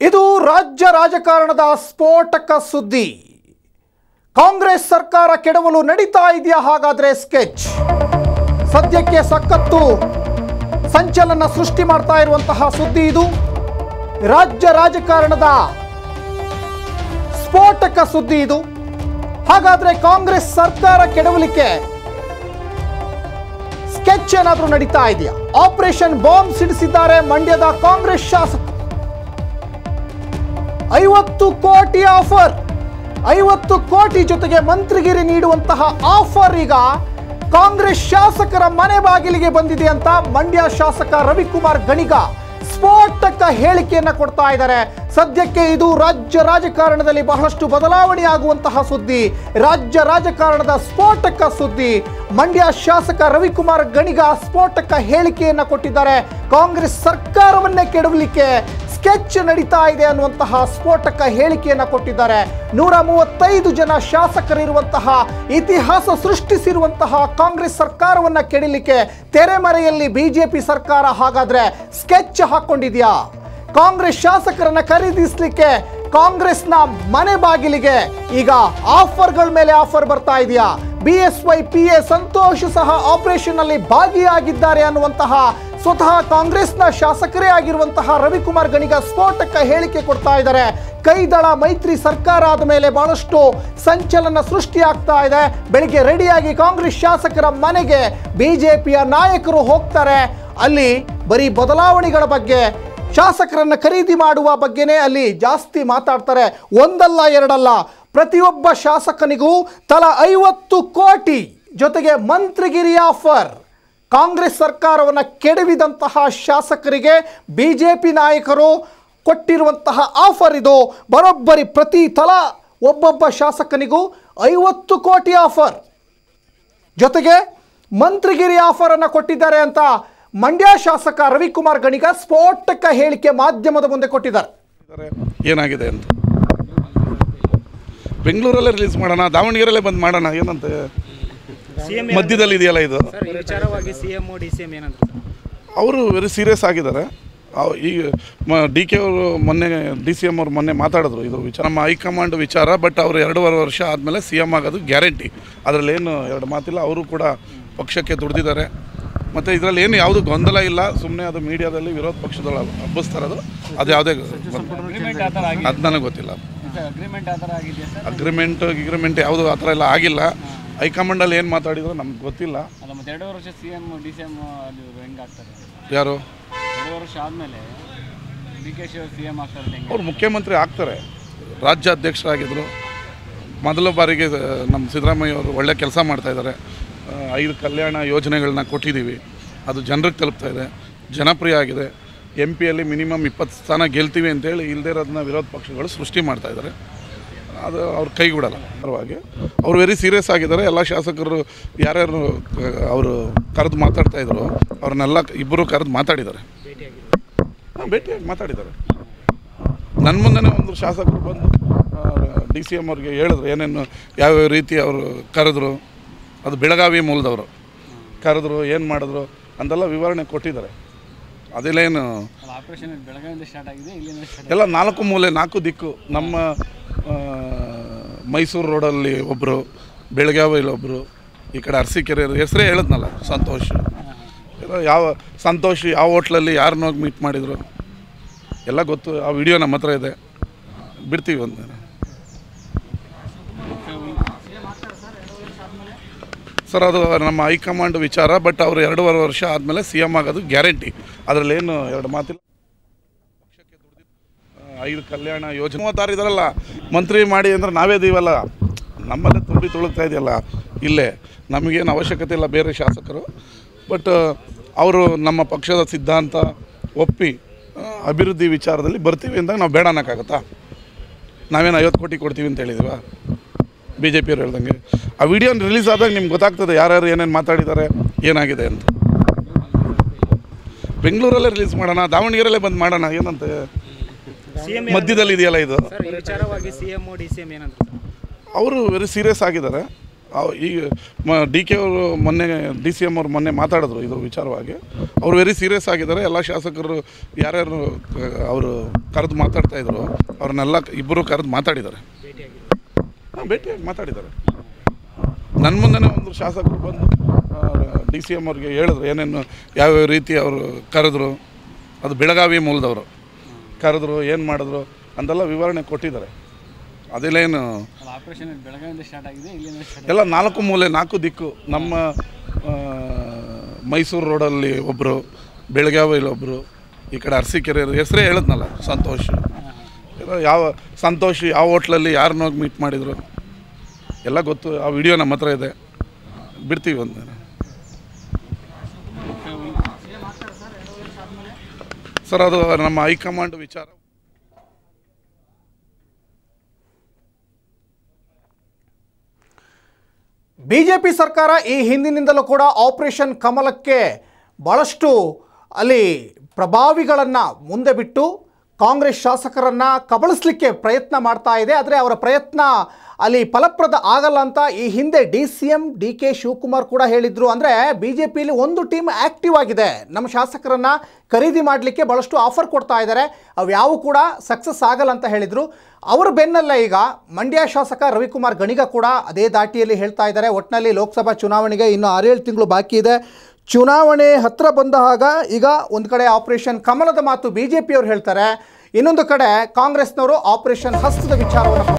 ಇದು ರಾಜ್ಯ ರಾಜಕಾರಣದ ಸ್ಫೋಟಕ ಸುದ್ದಿ ಕಾಂಗ್ರೆಸ್ ಸರ್ಕಾರ ಕೆಡವಲು ನಡೀತಾ ಇದೆಯಾ ಹಾಗಾದ್ರೆ ಸ್ಕೆಚ್ ಸದ್ಯಕ್ಕೆ ಸಖತ್ತು ಸಂಚಲನ ಸೃಷ್ಟಿ ಮಾಡ್ತಾ ಇರುವಂತಹ ಸುದ್ದಿ ಇದು ರಾಜ್ಯ ರಾಜಕಾರಣದ ಸ್ಫೋಟಕ ಸುದ್ದಿ ಇದು ಹಾಗಾದ್ರೆ ಕಾಂಗ್ರೆಸ್ ಸರ್ಕಾರ ಕೆಡವಲಿಕ್ಕೆ ಸ್ಕೆಚ್ ಏನಾದರೂ ನಡೀತಾ ಇದೆಯಾ ಆಪರೇಷನ್ ಬಾಂಬ್ ಸಿಡಿಸಿದ್ದಾರೆ ಮಂಡ್ಯದ ಕಾಂಗ್ರೆಸ್ ಶಾಸಕ ಐವತ್ತು ಕೋಟಿ ಆಫರ್ ಐವತ್ತು ಕೋಟಿ ಜೊತೆಗೆ ಮಂತ್ರಿಗಿರಿ ನೀಡುವಂತಹ ಆಫರ್ ಈಗ ಕಾಂಗ್ರೆಸ್ ಶಾಸಕರ ಮನೆ ಬಾಗಿಲಿಗೆ ಬಂದಿದೆ ಅಂತ ಮಂಡ್ಯ ಶಾಸಕ ರವಿಕುಮಾರ್ ಗಣಿಗ ಸ್ಫೋಟಕ ಹೇಳಿಕೆಯನ್ನ ಕೊಡ್ತಾ ಇದ್ದಾರೆ ಸದ್ಯಕ್ಕೆ ಇದು ರಾಜ್ಯ ರಾಜಕಾರಣದಲ್ಲಿ ಬಹಳಷ್ಟು ಬದಲಾವಣೆ ಆಗುವಂತಹ ಸುದ್ದಿ ರಾಜ್ಯ ರಾಜಕಾರಣದ ಸ್ಫೋಟಕ ಸುದ್ದಿ ಮಂಡ್ಯ ಶಾಸಕ ರವಿಕುಮಾರ್ ಗಣಿಗ ಸ್ಫೋಟಕ ಹೇಳಿಕೆಯನ್ನ ಕೊಟ್ಟಿದ್ದಾರೆ ಕಾಂಗ್ರೆಸ್ ಸರ್ಕಾರವನ್ನೇ ಕೆಡವಲಿಕ್ಕೆ ಸ್ಕೆಚ್ ನಡೀತಾ ಇದೆ ಅನ್ನುವಂತಹ ಸ್ಫೋಟಕ ಹೇಳಿಕೆಯನ್ನ ಕೊಟ್ಟಿದ್ದಾರೆ ನೂರ ಮೂವತ್ತೈದು ಜನ ಶಾಸಕರಿರುವಂತಹ ಇತಿಹಾಸ ಸೃಷ್ಟಿಸಿರುವಂತಹ ಕಾಂಗ್ರೆಸ್ ಸರ್ಕಾರವನ್ನ ಕೆಡಲಿಕ್ಕೆ ತೆರೆಮರೆಯಲ್ಲಿ ಬಿಜೆಪಿ ಸರ್ಕಾರ ಹಾಗಾದ್ರೆ ಸ್ಕೆಚ್ ಹಾಕೊಂಡಿದ್ಯಾ ಕಾಂಗ್ರೆಸ್ ಶಾಸಕರನ್ನ ಖರೀದಿಸಲಿಕ್ಕೆ ಕಾಂಗ್ರೆಸ್ನ ಮನೆ ಬಾಗಿಲಿಗೆ ಈಗ ಆಫರ್ಗಳ ಮೇಲೆ ಆಫರ್ ಬರ್ತಾ ಇದೆಯಾ B S Y P A Santosh ಸಹ ಆಪರೇಷನ್ ಅಲ್ಲಿ ಭಾಗಿಯಾಗಿದ್ದಾರೆ ಅನ್ನುವಂತಹ ಸ್ವತಃ ಕಾಂಗ್ರೆಸ್ನ ಶಾಸಕರೇ ಆಗಿರುವಂತಹ ರವಿಕುಮಾರ್ ಗಣಿಗ ಸ್ಫೋಟಕ ಹೇಳಿಕೆ ಕೊಡ್ತಾ ಇದ್ದಾರೆ ಕೈದಳ ಮೈತ್ರಿ ಸರ್ಕಾರ ಆದ ಮೇಲೆ ಬಹಳಷ್ಟು ಸಂಚಲನ ಸೃಷ್ಟಿಯಾಗ್ತಾ ಇದೆ ಬೆಳಿಗ್ಗೆ ರೆಡಿಯಾಗಿ ಕಾಂಗ್ರೆಸ್ ಶಾಸಕರ ಮನೆಗೆ ಬಿಜೆಪಿಯ ನಾಯಕರು ಹೋಗ್ತಾರೆ ಅಲ್ಲಿ ಬರೀ ಬದಲಾವಣೆಗಳ ಬಗ್ಗೆ ಶಾಸಕರನ್ನ ಖರೀದಿ ಮಾಡುವ ಬಗ್ಗೆನೇ ಅಲ್ಲಿ ಜಾಸ್ತಿ ಮಾತಾಡ್ತಾರೆ ಒಂದಲ್ಲ ಎರಡಲ್ಲ ಪ್ರತಿಯೊಬ್ಬ ಶಾಸಕನಿಗೂ ತಲಾ ಐವತ್ತು ಕೋಟಿ ಜೊತೆಗೆ ಮಂತ್ರಿಗಿರಿ ಆಫರ್ ಕಾಂಗ್ರೆಸ್ ಸರ್ಕಾರವನ್ನು ಕೆಡವಿದಂತಹ ಶಾಸಕರಿಗೆ ಬಿಜೆಪಿ ನಾಯಕರು ಕೊಟ್ಟಿರುವಂತಹ ಆಫರ್ ಇದು ಬರೋಬ್ಬರಿ ಪ್ರತಿ ತಲಾ ಒಬ್ಬೊಬ್ಬ ಶಾಸಕನಿಗೂ ಐವತ್ತು ಕೋಟಿ ಆಫರ್ ಜೊತೆಗೆ ಮಂತ್ರಿಗಿರಿ ಆಫರ್ ಅನ್ನು ಕೊಟ್ಟಿದ್ದಾರೆ ಅಂತ ಮಂಡ್ಯ ಶಾಸಕ ರವಿಕುಮಾರ್ ಗಣಿಗ ಸ್ಫೋಟಕ ಹೇಳಿಕೆ ಮಾಧ್ಯಮದ ಮುಂದೆ ಕೊಟ್ಟಿದ್ದಾರೆ ಇದ್ದಾರೆ, ಏನಾಗಿದೆ ಅಂತ ಬೆಂಗಳೂರಲ್ಲೇ ರಿಲೀಸ್ ಮಾಡೋಣ ದಾವಣಗೆರೆಲ್ಲೇ ಬಂದು ಮಾಡೋಣ ಏನಂತೆ ಸಿಎಂ ಮಧ್ಯದಲ್ಲಿ ಇದೆಯಲ್ಲ ಇದು ಸರ್ ಈ ವಿಚಾರವಾಗಿ ಸಿಎಂ ಡಿ ಸಿ ಎಂ ಏನಂದ್ರು ಸರ್ ಅವರು ವೆರಿ ಸೀರಿಯಸ್ ಆಗಿದ್ದಾರೆ ಅವ್- ಈಗ ಡಿ ಕೆ ಅವರು ಮೊನ್ನೆ ಡಿ ಸಿ ಎಮ್ ಅವರು ಮೊನ್ನೆ ಮಾತಾಡಿದ್ರು ಇದು ವಿಚಾರ ನಮ್ಮ ಹೈಕಮಾಂಡ್ ವಿಚಾರ ಬಟ್ ಅವರು ಎರಡೂವರೆ ವರ್ಷ ಆದಮೇಲೆ ಸಿ ಎಮ್ ಆಗೋದು ಗ್ಯಾರಂಟಿ ಅದರಲ್ಲೇನು ಎರಡು ಮಾತಿಲ್ಲ ಅವರು ಕೂಡ ಪಕ್ಷಕ್ಕೆ ದುಡ್ದಿದ್ದಾರೆ ಮತ್ತು ಇದರಲ್ಲಿ ಏನು ಯಾವುದು ಗೊಂದಲ ಇಲ್ಲ ಸುಮ್ಮನೆ ಅದು ಮೀಡಿಯಾದಲ್ಲಿ ವಿರೋಧ ಪಕ್ಷದೊಳ ಹಬ್ಬಿಸ್ತಾ ಇರೋದು ಅದು ಯಾವುದೇ ಅದು ನನಗೆ ಗೊತ್ತಿಲ್ಲ ಅಗ್ರಿಮೆಂಟ್ ಆ ಥರ ಆಗಿದೆಯಾ ಸರ್ ಅಗ್ರಿಮೆಂಟ್ ಗಿಗ್ರಿಮೆಂಟ್ ಯಾವುದು ಆ ಥರ ಎಲ್ಲ ಆಗಿಲ್ಲ ಹೈಕಮಾಂಡಲ್ಲಿ ಏನು ಮಾತಾಡಿದ್ರು ನಮ್ಗೆ ಗೊತ್ತಿಲ್ಲ ಅಲ್ಲ ಮತ್ತೆ ಎರಡು ವರ್ಷ C M D C M ಅದು ಹೆಂಗೆ ಆಗ್ತಾರೆ ಯಾರು ಎರಡು ವರ್ಷ ಆದಮೇಲೆ ಡಿ ಕೆ ಶಿ ಅವರು ಸಿ ಎಂ ಆಗ್ತಾರೆ ಹೆಂಗೆ ಅವ್ರು ಮುಖ್ಯಮಂತ್ರಿ ಆಗ್ತಾರೆ ರಾಜ್ಯ ಅಧ್ಯಕ್ಷರಾಗಿದ್ದರು ಮೊದಲ ಬಾರಿಗೆ ಆ, ನಮ್ಮ ಸಿದ್ದರಾಮಯ್ಯ ಅವರು ಒಳ್ಳೆ ಕೆಲಸ ಮಾಡ್ತಾಯಿದ್ದಾರೆ ಐದು ಕಲ್ಯಾಣ ಯೋಜನೆಗಳನ್ನ ಕೊಟ್ಟಿದ್ದೀವಿ ಅದು ಜನರಿಗೆ ತಲುಪ್ತಾ ಇದೆ ಜನಪ್ರಿಯ ಆಗಿದೆ ಎಂ ಪಿಯಲ್ಲಿ ಮಿನಿಮಮ್ ಇಪ್ಪತ್ತು ಸ್ಥಾನ ಗೆಲ್ತೀವಿ ಅಂತೇಳಿ ಇಲ್ಲದೇ ಇರೋದನ್ನ ವಿರೋಧ ಪಕ್ಷಗಳು ಸೃಷ್ಟಿ ಮಾಡ್ತಾ ಇದ್ದಾರೆ ಅದು ಅವ್ರ ಕೈಗೂಡಲ್ಲ ಪರವಾಗಿ ಅವ್ರು ವೆರಿ ಸೀರಿಯಸ್ ಆಗಿದ್ದಾರೆ ಎಲ್ಲ ಶಾಸಕರು ಯಾರ್ಯಾರು ಅವರು ಕರೆದು ಮಾತಾಡ್ತಾ ಇದ್ರು ಅವ್ರನ್ನೆಲ್ಲ ಇಬ್ಬರು ಕರೆದು ಮಾತಾಡಿದ್ದಾರೆ ಹಾಂ ಭೇಟಿಯಾಗಿ ಮಾತಾಡಿದ್ದಾರೆ ನನ್ನ ಮುಂದೆನೇ ಒಂದು ಶಾಸಕರು ಬಂದು ಡಿ ಸಿ ಎಮ್ ಅವ್ರಿಗೆ ಹೇಳಿದ್ರು ಏನೇನು ಯಾವ್ಯಾವ ರೀತಿ ಅವರು ಕರೆದ್ರು ಅದು ಬೆಳಗಾವಿ ಮೂಲದವರು ಕರೆದ್ರು ಏನು ಮಾಡಿದ್ರು ಅಂತೆಲ್ಲ ವಿವರಣೆ ಕೊಟ್ಟಿದ್ದಾರೆ ಅದೆಲ್ಲೇನು ಅಲ್ಲ ಆಪರೇಷನ್ ಬೆಳಗಾವಿಯಿಂದ ಸ್ಟಾರ್ಟ್ ಆಗಿದೆ ಇಲ್ಲಿಂದ ಸ್ಟಾರ್ಟ್ ಎಲ್ಲ ನಾಲ್ಕು ಮೂಲೆ ನಾಲ್ಕು ದಿಕ್ಕು ನಮ್ಮ ಆ, ಮೈಸೂರು ರೋಡಲ್ಲಿ ಒಬ್ಬರು ಬೆಳಗಾವಿಯಲ್ಲಿ ಒಬ್ಬರು ಈ ಕಡೆ ಅರಸೀಕೆರೆ ಹೆಸರೇ ಹೇಳಿದ್ನಲ್ಲ ಸಂತೋಷ್ ಎಲ್ಲ ಯಾವ ಸಂತೋಷ್ ಯಾವ ಹೋಟ್ಲಲ್ಲಿ ಯಾರನ್ನ ಹೋಗಿ ಮೀಟ್ ಮಾಡಿದರು ಎಲ್ಲ ಗೊತ್ತು ಆ ವಿಡಿಯೋ ನಮ್ಮ ಹತ್ರ ಇದೆ ಬಿಡ್ತೀವಿ ಒಂದು ಸರ್ ಅದು ನಮ್ಮ ಹೈಕಮಾಂಡ್ ವಿಚಾರ ಬಟ್ ಅವರು ಎರಡೂವರೆ ವರ್ಷ ಆದಮೇಲೆ ಸಿ ಎಮ್ ಆಗೋದು ಗ್ಯಾರಂಟಿ ಅದರಲ್ಲೇನು ಎರಡು ಮಾತಿಲ್ಲ ಆ, ಐದು ಕಲ್ಯಾಣ ಯೋಜನೆ ಮೂವತ್ತಾರು ಇದಾರಲ್ಲ ಮಂತ್ರಿ ಮಾಡಿ ಅಂದ್ರೆ ನಾವೇ ಇದೀವಲ್ಲ ನಮ್ಮಲ್ಲೇ ತುಂಬಿ ತುಳುಕ್ತಾ ಇದೆಯಲ್ಲ ಇಲ್ಲೇ ನಮಗೇನು ಅವಶ್ಯಕತೆ ಇಲ್ಲ ಬೇರೆ ಶಾಸಕರು ಬಟ್ ಅವರು ನಮ್ಮ ಪಕ್ಷದ ಸಿದ್ಧಾಂತ ಒಪ್ಪಿ ಆ, ಅಭಿವೃದ್ಧಿ ವಿಚಾರದಲ್ಲಿ ಬರ್ತೀವಿ ಅಂದಾಗ ನಾವು ಬೇಡ ಅನ್ನೋಕ್ಕಾಗತ್ತಾ ನಾವೇನು ಐವತ್ತು ಕೋಟಿ ಕೊಡ್ತೀವಿ ಅಂತ ಹೇಳಿದೀವ ಬಿ ಜೆ ಪಿಯವ್ರು ಹೇಳ್ದಂಗೆ ಆ ವಿಡಿಯೋ ರಿಲೀಸ್ ಆದಾಗ ನಿಮ್ಗೆ ಗೊತ್ತಾಗ್ತದೆ ಯಾರ್ಯಾರು ಏನೇನು ಮಾತಾಡಿದ್ದಾರೆ ಏನಾಗಿದೆ ಅಂತ ಬೆಂಗಳೂರಲ್ಲೇ ರಿಲೀಸ್ ಮಾಡೋಣ ದಾವಣಗೆರೆಲ್ಲೇ ಬಂದು ಮಾಡೋಣ ಏನಂತೆ ಸಿ ಎಂ ಮಧ್ಯದಲ್ಲಿ ಇದೆಯಲ್ಲ ಇದು ಸರ್ ಈ ವಿಚಾರವಾಗಿ C M D C M ಏನಂದ್ರು ಸರ್ ಅವರು ವೆರಿ ಸೀರಿಯಸ್ ಆಗಿದ್ದಾರೆ ಅವ್- ಈಗ ಮ ಡಿ ಕೆ ಅವರು ಮೊನ್ನೆ ಡಿ ಸಿ ಎಮ್ ಅವರು ಮೊನ್ನೆ ಮಾತಾಡಿದ್ರು ಇದ್ರ ವಿಚಾರವಾಗಿ ಅವ್ರು ವೆರಿ ಸೀರಿಯಸ್ ಆಗಿದ್ದಾರೆ ಎಲ್ಲ ಶಾಸಕರು ಯಾರ್ಯಾರು ಅವರು ಕರೆದು ಮಾತಾಡ್ತಾ ಇದ್ರು ಅವ್ರನ್ನೆಲ್ಲ ಇಬ್ಬರು ಕರೆದು ಮಾತಾಡಿದ್ದಾರೆ ಹಾಂ ಭೇಟಿಯಾಗಿ ಮಾತಾಡಿದ್ದಾರೆ ನನ್ನ ಮುಂದೆನೇ ಒಂದು ಶಾಸಕರು ಬಂದು ಡಿ ಸಿ ಎಮ್ ಅವ್ರಿಗೆ ಹೇಳಿದ್ರು ಏನೇನು ಯಾವ್ಯಾವ ರೀತಿ ಅವರು ಕರೆದ್ರು ಅದು ಬೆಳಗಾವಿ ಮೂಲದವರು ಕರೆದ್ರು ಏನು ಮಾಡಿದ್ರು ಅಂತೆಲ್ಲ ವಿವರಣೆ ಕೊಟ್ಟಿದ್ದಾರೆ ಅದೆಲ್ಲೇನು ಅದು ಆಪರೇಷನ್ ಬೆಳಗಾವಿಯಿಂದ ಸ್ಟಾರ್ಟ್ ಆಗಿದೆ ಇಲ್ಲಿಂದ ಸ್ಟಾರ್ಟ್ ಎಲ್ಲ ನಾಲ್ಕು ಮೂಲೆ ನಾಲ್ಕು ದಿಕ್ಕು ನಮ್ಮ ಆ, ಮೈಸೂರು ರೋಡಲ್ಲಿ ಒಬ್ಬರು ಬೆಳಗಾವಿಯಲ್ಲಿ ಒಬ್ಬರು ಈ ಕಡೆ ಅರಸೀಕೆರೆ ಹೆಸರೇ ಹೇಳಿದ್ನಲ್ಲ ಸಂತೋಷ್ ಎಲ್ಲ ಯಾವ ಸಂತೋಷ್ ಯಾವ ಹೋಟ್ಲಲ್ಲಿ ಯಾರನ್ನ ಹೋಗಿ ಮೀಟ್ ಮಾಡಿದರು ಎಲ್ಲ ಗೊತ್ತು ಆ ವಿಡಿಯೋ ನಮ್ಮ ಹತ್ರ ಇದೆ ಬಿಡ್ತೀವಿ ಒಂದು ದಿನ ಸರ್ ಅದು ನಮ್ಮ ಹೈಕಮಾಂಡ್ ವಿಚಾರ ಬಿಜೆಪಿ ಸರ್ಕಾರ ಈ ಹಿಂದಿನಿಂದಲೂ ಕೂಡ ಆಪರೇಷನ್ ಕಮಲಕ್ಕೆ ಭಾಳಷ್ಟು ಅಲ್ಲಿ ಪ್ರಭಾವಿಗಳನ್ನು ಮುಂದೆ ಬಿಟ್ಟು ಕಾಂಗ್ರೆಸ್ ಶಾಸಕರನ್ನು ಕಬಳಿಸ್ಲಿಕ್ಕೆ ಪ್ರಯತ್ನ ಮಾಡ್ತಾ ಇದೆ ಆದರೆ ಅವರ ಪ್ರಯತ್ನ ಅಲ್ಲಿ ಫಲಪ್ರದ ಆಗಲ್ಲ ಅಂತ ಈ ಹಿಂದೆ D C M D K Shivakumar ಕೂಡ ಹೇಳಿದರು ಅಂದರೆ ಬಿ ಜೆ ಪಿಯಲ್ಲಿ ಒಂದು ಟೀಮ್ ಆ್ಯಕ್ಟಿವ್ ಆಗಿದೆ ನಮ್ಮ ಶಾಸಕರನ್ನು ಖರೀದಿ ಮಾಡಲಿಕ್ಕೆ ಭಾಳಷ್ಟು ಆಫರ್ ಕೊಡ್ತಾ ಇದ್ದಾರೆ ಅವು ಕೂಡ ಸಕ್ಸಸ್ ಆಗಲ್ಲ ಅಂತ ಹೇಳಿದರು ಅವರ ಬೆನ್ನಲ್ಲೇ ಈಗ ಮಂಡ್ಯ ಶಾಸಕ ರವಿಕುಮಾರ್ ಗಣಿಗ ಕೂಡ ಅದೇ ದಾಟಿಯಲ್ಲಿ ಹೇಳ್ತಾ ಇದ್ದಾರೆ ಒಟ್ಟಿನಲ್ಲಿ ಲೋಕಸಭಾ ಚುನಾವಣೆಗೆ ಇನ್ನು ಆರೇಳು ತಿಂಗಳು ಬಾಕಿ ಇದೆ ಚುನಾವಣೆ ಹತ್ರ ಬಂದ ಹಾಗ ಈಗ ಒಂದು ಕಡೆ ಆಪರೇಷನ್ ಕಮಲದ ಮಾತು ಬಿ ಜೆ ಪಿಯವರು ಹೇಳ್ತಾರೆ ಇನ್ನೊಂದು ಕಡೆ ಕಾಂಗ್ರೆಸ್ನವರು ಆಪರೇಷನ್ ಹಸ್ತದ ವಿಚಾರವನ್ನು